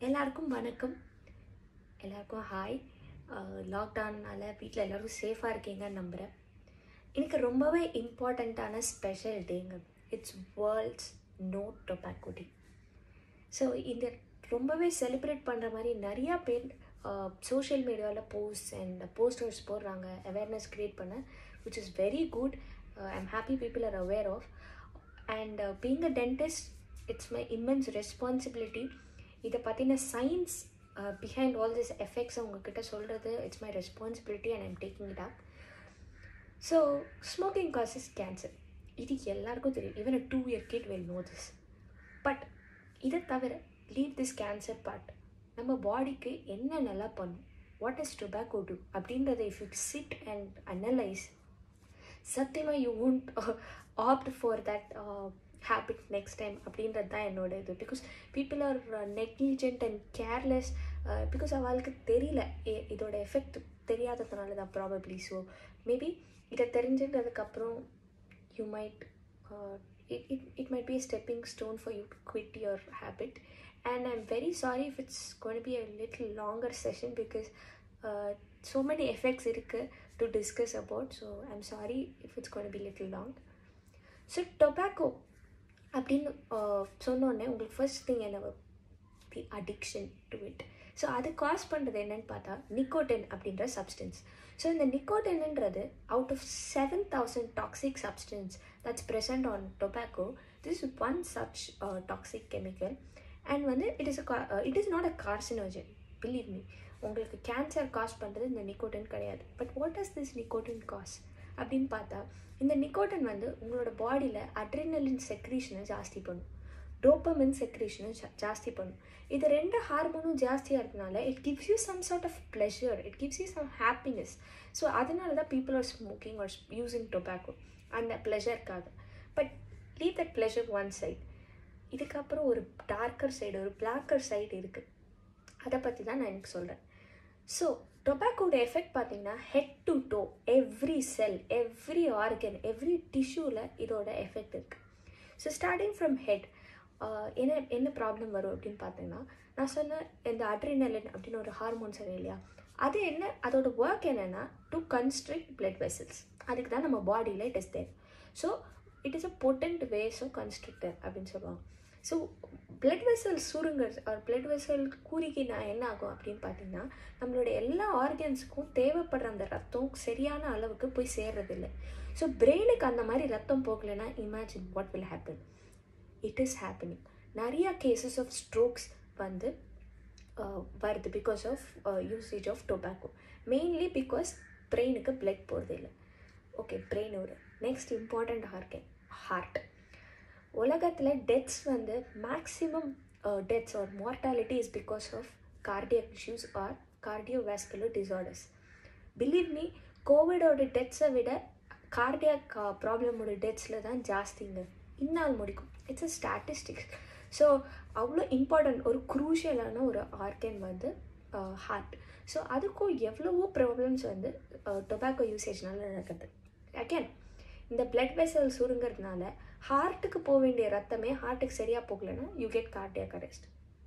எல்லாருக்கும் வணக்கம் எல்லாருக்கும் ஹாய் லாக்டவுன்னால வீட்டில் எல்லோரும் சேஃபாக இருக்கீங்கன்னு நம்புகிறேன் எனக்கு ரொம்பவே இம்பார்ட்டண்ட்டான ஸ்பெஷல் டேங்க it's world's no tobacco day so இந்த ரொம்பவே செலிப்ரேட் பண்ணுற மாதிரி நிறையா பேர் சோஷியல் மீடியாவில் போஸ்ட் அண்ட் போஸ்டர்ஸ் போடுறாங்க அவேர்னஸ் க்ரியேட் பண்ண which is very good I'm happy people are aware of and being a dentist it's my immense responsibility இதை பற்றின science behind all this effects உங்ககிட்ட சொல்கிறது it's my responsibility and I'm taking it up so smoking causes cancer இது எல்லாருக்கும் தெரியும் even a two year kid will know this but இதை தவிர leave this cancer part நம்ம பாடிக்கு என்ன நல்லா பண்ணும் வாட் இஸ் டொபாக்கோ டூ அப்படின்றத if you sit and analyse சத்தியமாக you won't opt for that habit next time அப்படின்றது தான் என்னோட இது because people are negligent and careless because அவளுக்கு தெரியல இதோட எஃபெக்ட் தெரியாததுனால தான் ப்ராபப்ளி ஸோ மேபி இதை தெரிஞ்சுன்றதுக்கப்புறம் you might it it might be a stepping stone for you to quit your habit and i'm very sorry if it's going to be a little longer session because uh, so many effects irukku to discuss about so i'm sorry if it's going to be little long so tobacco அப்படின்னு சொன்னோடனே உங்களுக்கு first thing என்ன the addiction to it so அது cause பண்ணுறது என்னன்னு பார்த்தா nicotine அப்படின்ற substance so இந்த நிக்கோட்டின்ன்றது out of seven thousand toxic substance that's present on tobacco this one such toxic chemical and வந்து it is a it is not a carcinogen believe me உங்களுக்கு cancer cause பண்ணுறது இந்த nicotine கிடையாது but what is this nicotine cause அப்படின்னு பார்த்தா இந்த nicotine வந்து உங்களோட பாடியில் அட்ரினலின் செக்ரீஷனை ஜாஸ்தி பண்ணும் டோப்பமின் செக்ரீஷனை ஜாஸ்தி பண்ணும் இது ரெண்டு ஹார்மோனும் ஜாஸ்தியாக இருக்கனால it gives you some sort of pleasure it gives you some happiness so அதனால தான் people are smoking or using tobacco அந்த ப்ளஷருக்காக but leave that pleasure one side இதுக்கப்புறம் ஒரு டார்க்கர் சைடு ஒரு பிளாக்கர் சைடு இருக்குது அதை பற்றி தான் நான் எனக்கு சொல்கிறேன் ஸோ டொபாக்கோட எஃபெக்ட் பார்த்தீங்கன்னா head to toe every cell every organ every டிஷ்யூவில் இதோட எஃபெக்ட் இருக்குது ஸோ ஸ்டார்டிங் ஃப்ரம் ஹெட் என்ன என்ன ப்ராப்ளம் வரும் அப்படின்னு பார்த்தீங்கன்னா நான் சொன்ன இந்த அட்ரினலின் அப்படின்னு ஒரு ஹார்மோன் சொன்னேன் இல்லையா அது என்ன அதோட ஒர்க் என்னென்னா டு கன்ஸ்ட்ரிக்ட் பிளட் வெசல்ஸ் அதுக்கு தான் நம்ம பாடியில் it is there so it is a potent vasoconstrictor அப்படின்னு சொல்லுவாங்க ஸோ பிளட் வெசல் சுருங்கர் ஆர் பிளட் வெசல் கூறிக்கினா என்ன ஆகும் அப்படின்னு பார்த்தீங்கன்னா நம்மளோட எல்லா ஆர்கன்ஸுக்கும் தேவைப்படுற அந்த ரத்தம் சரியான அளவுக்கு போய் சேர்றதில்ல ஸோ பிரெயினுக்கு அந்த மாதிரி ரத்தம் போகலைன்னா imagine what will happen it is happening நிறையா கேசஸ் ஆஃப் ஸ்ட்ரோக்ஸ் வந்து வருது because of usage of tobacco mainly because பிரெயினுக்கு பிளட் போகிறது இல்லை ஓகே பிரெயின் ஒரு நெக்ஸ்ட் இம்பார்ட்டண்ட் ஆர்கன் ஹார்ட் உலகத்தில் டெத்ஸ் வந்து maximum deaths or mortality is because of cardiac issues or cardiovascular disorders believe me கோவிடோட டெத்ஸை விட கார்டியாக் ப்ராப்ளமோட டெத்ஸில் தான் ஜாஸ்திங்க இந்நாள் முடிக்கும் இட்ஸ் அ ஸ்டாட்டிஸ்டிக்ஸ் ஸோ அவ்வளோ இம்பார்ட்டன்ட் ஒரு குரூஷியலான ஒரு ஆர்கன் வந்து ஹார்ட் ஸோ அதுக்கும் எவ்வளவோ ப்ராப்ளம்ஸ் வந்து டொபாக்கோ யூசேஜ்னால நடக்குது அகேன் இந்த பிளட் வெசல் சுருங்கிறதுனால ஹார்ட்டுக்கு போக வேண்டிய ரத்தமே ஹார்ட்டுக்கு சரியாக போகலைன்னா you get cardiac arrest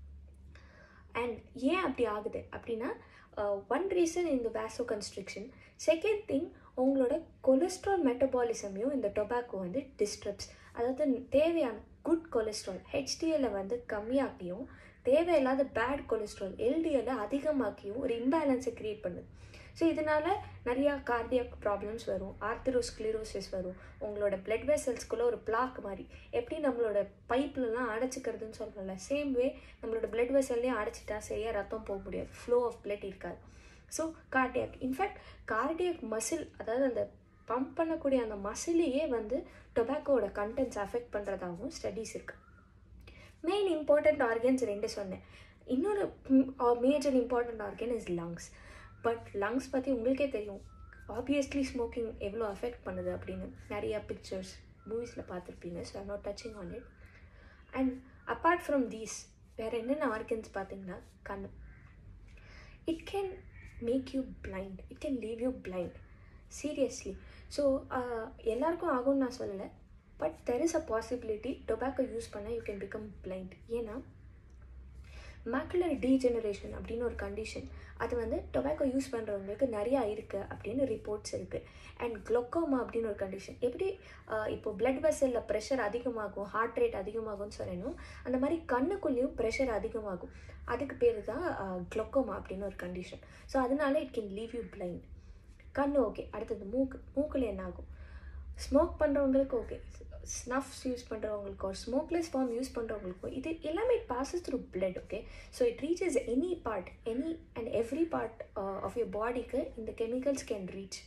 and ஏன் அப்படி ஆகுது அப்படின்னா ஒன் ரீசன் இந்த வேசோ கன்ஸ்ட்ரிக்ஷன் செகண்ட் திங் உங்களோட கொலஸ்ட்ரால் மெட்டபாலிசமையும் இந்த டொபாக்கோ வந்து டிஸ்டர்ப்ஸ் அதாவது தேவையான குட் கொலஸ்ட்ரால் ஹெச்டிஎல்லை வந்து கம்மியாக்கியும் தேவையில்லாத பேட் கொலஸ்ட்ரால் எல்டிஎல்லை அதிகமாக்கியும் ஒரு இம்பேலன்ஸை க்ரியேட் பண்ணுது ஸோ இதனால் நிறையா கார்டியாக் ப்ராப்ளம்ஸ் வரும் ஆர்த்தரோஸ்க்ளிரோசிஸ் வரும் உங்களோட பிளட் வெசல்ஸ்குள்ளே ஒரு பிளாக் மாதிரி எப்படி நம்மளோட பைப்லலாம் அடைச்சிக்கிறதுன்னு சொல்கிறோம்ல சேம் வே நம்மளோட பிளட் வெசல்லையும் அடைச்சிட்டா சரியாக ரத்தம் போக முடியாது ஃப்ளோ ஆஃப் பிளட் இருக்காது so cardiac in fact cardiac muscle அதாவது அந்த பம்ப் பண்ணக்கூடிய அந்த மசிலையே வந்து டொபாக்கோட கண்டென்ட்ஸ் அஃபெக்ட் பண்ணுறதாகவும் ஸ்டடீஸ் இருக்குது மெயின் இம்பார்ட்டண்ட் ஆர்கன்ஸ் ரெண்டு சொன்னேன் இன்னொரு major important organ is lungs but lungs பற்றி உங்களுக்கே தெரியும் ஆப்வியஸ்லி ஸ்மோக்கிங் எவ்வளோ அஃபெக்ட் பண்ணுது அப்படின்னு நிறையா பிக்சர்ஸ் மூவிஸில் பார்த்துருப்பீங்க so I'm not touching on it and apart from these வேறு என்னென்ன ஆர்கன்ஸ் பார்த்தீங்கன்னா கண் it can make you blind it can leave you blind seriously so எல்லாருக்கும் ஆகும்னு நான் சொல்லலை but there is a possibility tobacco use பண்ணால் யூ கேன் பிகம் பிளைண்ட் ஏன்னா மேக்குலர் டீஜெனரேஷன் அப்படின்னு ஒரு கண்டிஷன் அது வந்து டொபாக்கோ யூஸ் பண்ணுறவங்களுக்கு நிறையா இருக்குது அப்படின்னு ரிப்போர்ட்ஸ் இருக்குது அண்ட் குளோக்கோமா அப்படின்னு ஒரு கண்டிஷன் எப்படி ஆஹ், இப்போ பிளட் வெசலில் ப்ரெஷர் அதிகமாகும் ஹார்ட் ரேட் அதிகமாகும்னு சொல்லணும் அந்த மாதிரி கண்ணுக்குள்ளேயும் ப்ரெஷர் அதிகமாகும் அதுக்கு பேர் தான் குளோக்கோமா அப்படின்னு ஒரு கண்டிஷன் ஸோ அதனால it can leave you blind கண்ணு ஓகே அடுத்தது மூக்கு மூக்கில் என்ன ஆகும் ஸ்மோக் பண்ணுறவங்களுக்கு ஓகே ஸ்னஃப்ஸ் யூஸ் பண்ணுறவங்களுக்கோ ஸ்மோக்லெஸ் ஃபார்ம் யூஸ் பண்ணுறவங்களுக்கோ இது எல்லாமே it passes through blood okay so it reaches any part any and every part of your பாடிக்கு இந்த chemicals can reach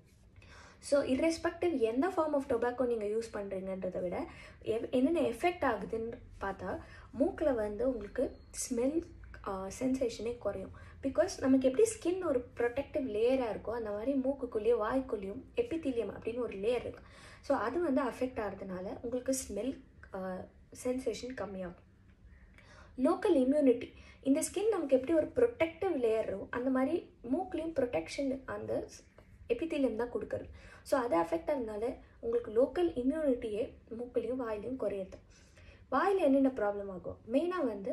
so irrespective எந்த ஃபார்ம் ஆஃப் டொபாக்கோ நீங்கள் use பண்ணுறீங்கன்றதை விட எவ் என்னென்ன எஃபெக்ட் ஆகுதுன்னு பார்த்தா மூக்கில் வந்து உங்களுக்கு ஸ்மெல் சென்சேஷனே குறையும் பிகாஸ் நமக்கு எப்படி ஸ்கின் ஒரு ப்ரொடெக்டிவ் லேயராக இருக்கோ அந்த மாதிரி மூக்குக்குள்ளேயும் வாய்க்குள்ளேயும் எப்பித்தீலியம் அப்படின்னு ஒரு லேயர் இருக்கு ஸோ அது வந்து அஃபெக்ட் ஆகிறதுனால உங்களுக்கு ஸ்மெல் சென்சேஷன் கம்மியாகும் லோக்கல் இம்யூனிட்டி இந்த ஸ்கின் நமக்கு எப்படி ஒரு ப்ரொடெக்டிவ் லேயரோ அந்த மாதிரி மூக்குலேயும் ப்ரொடெக்ஷன் அந்த எபித்தீலியம் தான் கொடுக்குறது ஸோ அது அஃபெக்ட் ஆனதுனால உங்களுக்கு லோக்கல் இம்யூனிட்டியே மூக்குலேயும் வாயிலையும் குறையுது வாயில் என்னென்ன ப்ராப்ளம் ஆகும் மெயினாக வந்து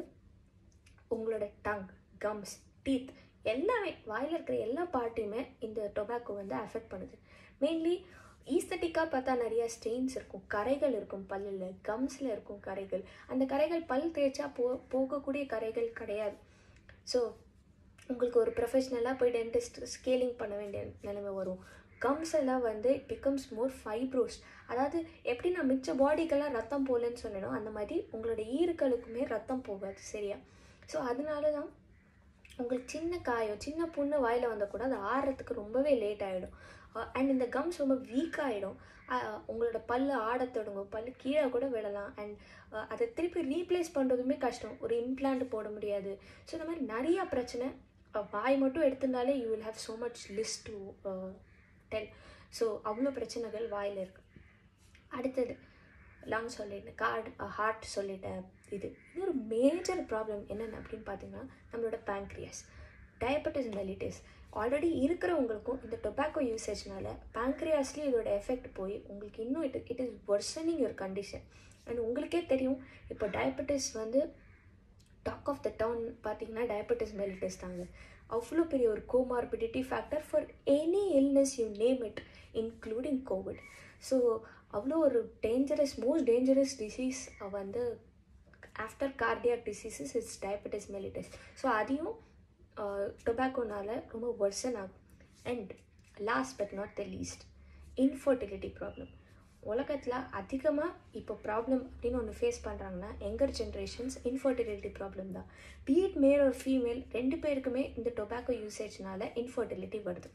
உங்களோட டங் கம்ஸ் டீத் எல்லாமே வாயில் இருக்கிற எல்லா பார்ட்டையுமே இந்த டொபாக்கோ வந்து அஃபெக்ட் பண்ணுது மெயின்லி ஈஸ்தட்டிக்காக பார்த்தா நிறைய ஸ்டெயின்ஸ் இருக்கும் கரைகள் இருக்கும் பல்லில் கம்ஸில் இருக்கும் கரைகள் அந்த கரைகள் பல் தேய்ச்சா போ போகக்கூடிய கரைகள் கிடையாது ஸோ உங்களுக்கு ஒரு ப்ரொஃபஷ்னலாக போய் டென்டிஸ்ட் ஸ்கேலிங் பண்ண வேண்டிய நிலைமை வரும் கம்ஸ் எல்லாம் வந்து இட் பிகம்ஸ் மோர் ஃபைப்ரோஸ் அதாவது எப்படி நான் மிச்ச பாடிக்கெல்லாம் ரத்தம் போகலன்னு சொன்னேனோ அந்த மாதிரி உங்களோட ஈறுகளுக்குமே ரத்தம் போகாது சரியா ஸோ அதனால தான் உங்களுக்கு சின்ன காயம் சின்ன புண்ணு வாயில் வந்தால் கூட அது ஆறுறதுக்கு ரொம்பவே லேட் ஆகிடும் அண்ட் இந்த கம்ஸ் ரொம்ப வீக் ஆகிடும் உங்களோட பல்லு ஆட தொடங்கும் பல்லு கீழே கூட விடலாம் அண்ட் அதை திருப்பி ரீப்ளேஸ் பண்ணுறதுமே கஷ்டம் ஒரு இம்ப்ளான்ட் போட முடியாது ஸோ இந்த மாதிரி நிறையா பிரச்சனை அஹ், வாய் மட்டும் எடுத்திருந்தாலே you will have so much list to tell so அவ்வளோ பிரச்சனைகள் வாயில் இருக்கு அடுத்தது லங் சொல்லிட்டேன் கார்டு ஹார்ட் சொல்லிட்டேன் இது இன்னொரு மேஜர் ப்ராப்ளம் என்னென்ன அப்படின்னு பார்த்தீங்கன்னா நம்மளோட பேங்க்ரியாஸ் டயபெட்டிஸ் மெலிட்டிஸ் ஆல்ரெடி இருக்கிறவங்களுக்கும் இந்த டொபாக்கோ யூசேஜ்னால பேங்க்ரியாஸ்லேயும் இதோட எஃபெக்ட் போய் உங்களுக்கு இன்னும் இட் இட் இஸ் ஒர்சனிங் ஒரு கண்டிஷன் அண்ட் உங்களுக்கே தெரியும் இப்போ டயபெட்டிஸ் வந்து டாக் ஆஃப் த டவுன் பார்த்தீங்கன்னா டயபெட்டிஸ் மெலிட்டிஸ் தாங்க அவ்வளோ பெரிய ஒரு comorbidity factor for any illness you name it including COVID so அவ்வளோ ஒரு டேஞ்சரஸ் மோஸ்ட் டேஞ்சரஸ் டிசீஸ் வந்து after cardiac diseases it's diabetes mellitus so அதையும் டொபாக்கோனால ரொம்ப ஒர்சன் ஆகும் and last but not the least infertility problem உலகத்தில் அதிகமாக இப்போ ப்ராப்ளம் அப்படின்னு ஒன்று ஃபேஸ் பண்ணுறாங்கன்னா யங்கர் ஜென்ரேஷன்ஸ் இன்ஃபர்டிலிட்டி ப்ராப்ளம் தான் பீட் மேல் ஒரு ஃபீமேல் ரெண்டு பேருக்குமே இந்த டொபாக்கோ யூசேஜ்னால இன்ஃபர்டிலிட்டி வருது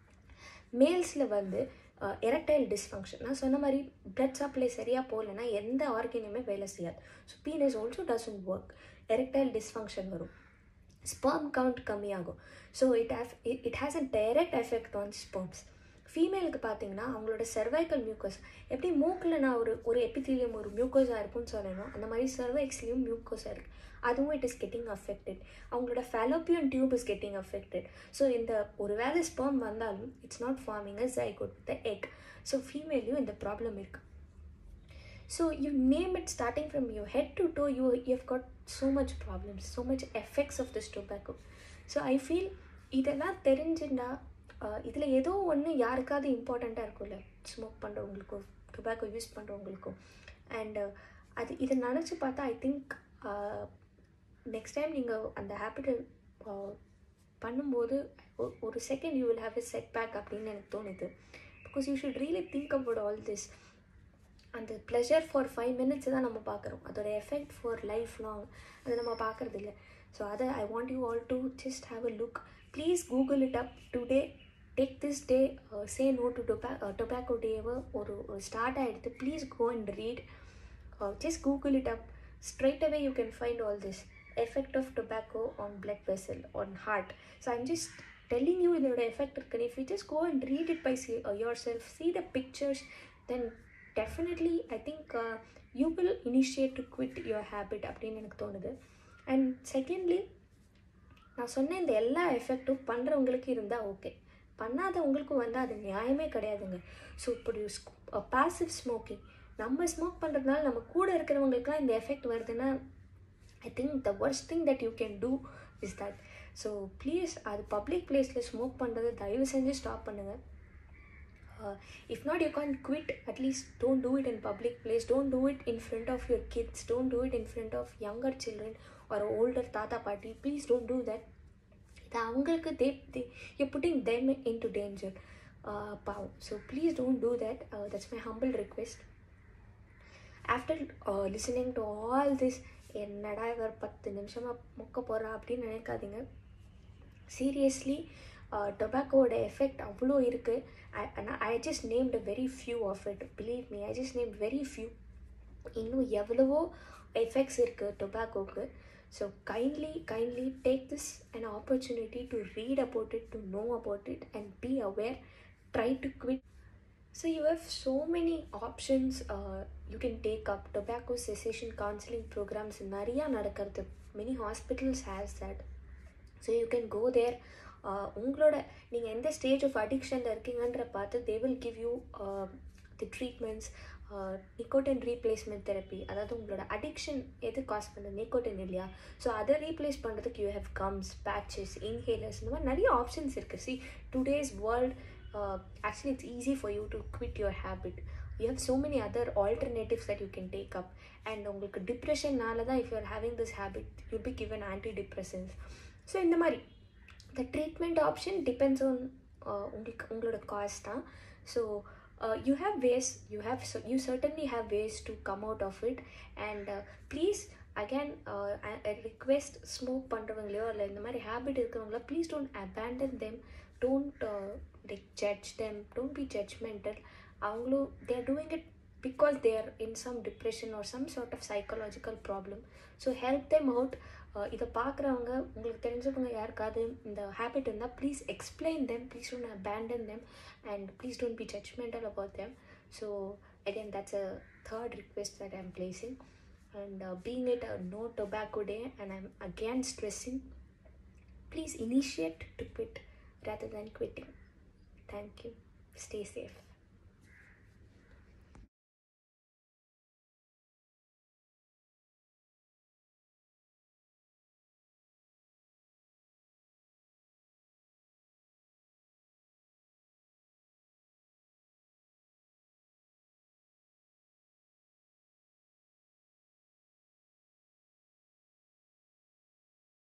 மேல்ஸில் வந்து எரக்டைல் டிஸ்ஃபங்க்ஷன் நான் சொன்ன மாதிரி பிளட் சப்ளை சரியாக போகலைன்னா எந்த ஆர்கனையுமே வேலை செய்யாது so penis also doesn't work erectile dysfunction வரும் ஸ்பெர்ம் கவுண்ட் கம்மியாகும் so it have it has a direct effect on sperms ஃபீமேலுக்கு பார்த்தீங்கன்னா அவங்களோட சர்வைக்கல் மியூக்கஸ் எப்படி மூக்கில் நான் ஒரு ஒரு எபித்தீலியம் ஒரு மியூக்கோஸாக இருக்கும்னு சொல்லணும் அந்த மாதிரி சர்வைக்ஸ்லேயும் மியூக்கோஸாக இருக்குது அதுவும் இட் இஸ் கெட்டிங் அஃபெக்டட் அவங்களோட fallopian tube is getting affected so இந்த ஒரு வேளை ஸ்பெர்ம் வந்தாலும் it's not forming a zygote the egg so ஃபீமேலையும் இந்த ப்ராப்ளம் இருக்குது So you name it starting from your head to toe, you you've got so much problems, so much effects of this tobacco. So I feel இதெல்லாம் தெரிஞ்சுட்டா இதில் ஏதோ ஒன்று யாருக்காவது இம்பார்ட்டண்ட்டாக இருக்கும்ல ஸ்மோக் பண்ணுறவங்களுக்கோ டொபாக்கோ யூஸ் பண்ணுறவங்களுக்கும் அண்ட் அது இதை நினச்சி பார்த்தா ஐ திங்க் நெக்ஸ்ட் டைம் நீங்கள் அந்த ஹேபிட்டை பண்ணும்போது ஒ- ஒரு second you will have a setback அப்படின்னு எனக்கு தோணுது because you should really think about all this அந்த ப்ளஷர் ஃபார் ஃபைவ் மினிட்ஸ் தான் நம்ம பார்க்குறோம் அதோட எஃபெக்ட் ஃபார் லைஃப் லாங் அதை நம்ம பார்க்குறது இல்லை ஸோ அதை I want you all to just have a look please Google it up today take this day say no to toba tobacco டேவை ஒரு ஸ்டார்ட் ஆகிடுது please go and read just Google it up straight away you can find all this effect of tobacco on blood vessel on heart so i'm just telling you இதோட effect இருக்குன்னு if you just go and read it by see, uh, yourself see the pictures then definitely i think uh, you will initiate to quit your habit அப்படின்னு எனக்கு தோணுது and secondly நான் சொன்ன இந்த எல்லா எஃபெக்ட்டும் பண்ணுறவங்களுக்கு இருந்தால் ஓகே பண்ணாதவங்களுக்கும் வந்தால் அது நியாயமே கிடையாதுங்க ஸோ இப்படி பாசிவ் ஸ்மோக்கிங் நம்ம ஸ்மோக் பண்ணுறதுனால நம்ம கூட இருக்கிறவங்களுக்குலாம் இந்த எஃபெக்ட் வருதுன்னா I think the worst thing that you can do is that so please அது பப்ளிக் பிளேஸில் ஸ்மோக் பண்ணுறது தயவு செஞ்சு ஸ்டாப் பண்ணுங்கள் uh, if not you can't quit at least don't do it in public place don't do it in front of your kids don't do it in front of younger children or older tata party please don't do that இது அவங்களுக்கு they they you putting them into danger பாவம் so please don't do that that's my humble request after listening to all this என்னடா இவர் பத்து நிமிஷமாக மொக்க போகிறா அப்படின்னு நினைக்காதீங்க சீரியஸ்லி டொபாக்கோட எஃபெக்ட் அவ்வளோ இருக்குது I just named a very few of it believe me I just name very few இன்னும் எவ்வளவோ எஃபெக்ட்ஸ் இருக்குது டொபாக்கோக்கு so kindly kindly take this an opportunity to read about it to know about it and be aware try to quit So you have so many options uh, you can take up. Tobacco cessation counseling programs நிறையா நடக்கிறது many hospitals has that. So you can go there உங்களோட நீங்கள் எந்த stage of அடிக்ஷனில் இருக்கீங்கன்ற பார்த்து they will give you the treatments nicotine replacement therapy அதாவது உங்களோட அடிக்ஷன் எது காஸ் பண்ணுது நிக்கோட்டின் இல்லையா ஸோ அதை ரீப்ளேஸ் பண்ணுறதுக்கு you have gums patches inhalers இந்த மாதிரி நிறைய ஆப்ஷன்ஸ் இருக்குது see today's world actually it's easy for you to quit your habit you have so many other alternatives that you can take up and உங்களுக்கு டிப்ரெஷன்னால தான் if you're having this habit you be given anti depressions so இந்த மாதிரி the treatment option depends on உங்களுக்கு உங்களோட cost தான் so you have ways you have you certainly have ways to come out of it and please again request smoke பண்ணுறவங்களையோ இல்லை இந்த மாதிரி habit இருக்கிறவங்கள please don't abandon them don't like judge them don't be judgmental அவங்களும் they're doing it because they're in some depression or some sort of psychological problem so help them out இதை பார்க்குறவங்க உங்களுக்கு தெரிஞ்சவங்க யாருக்காவது இந்த ஹேபிட் இருந்தால் please explain them please don't abandon them and please don't be judgmental about them so again that's a third request that I'm placing and uh, being it a no tobacco day and i'm again stressing please initiate to quit rather than quitting thank you stay safe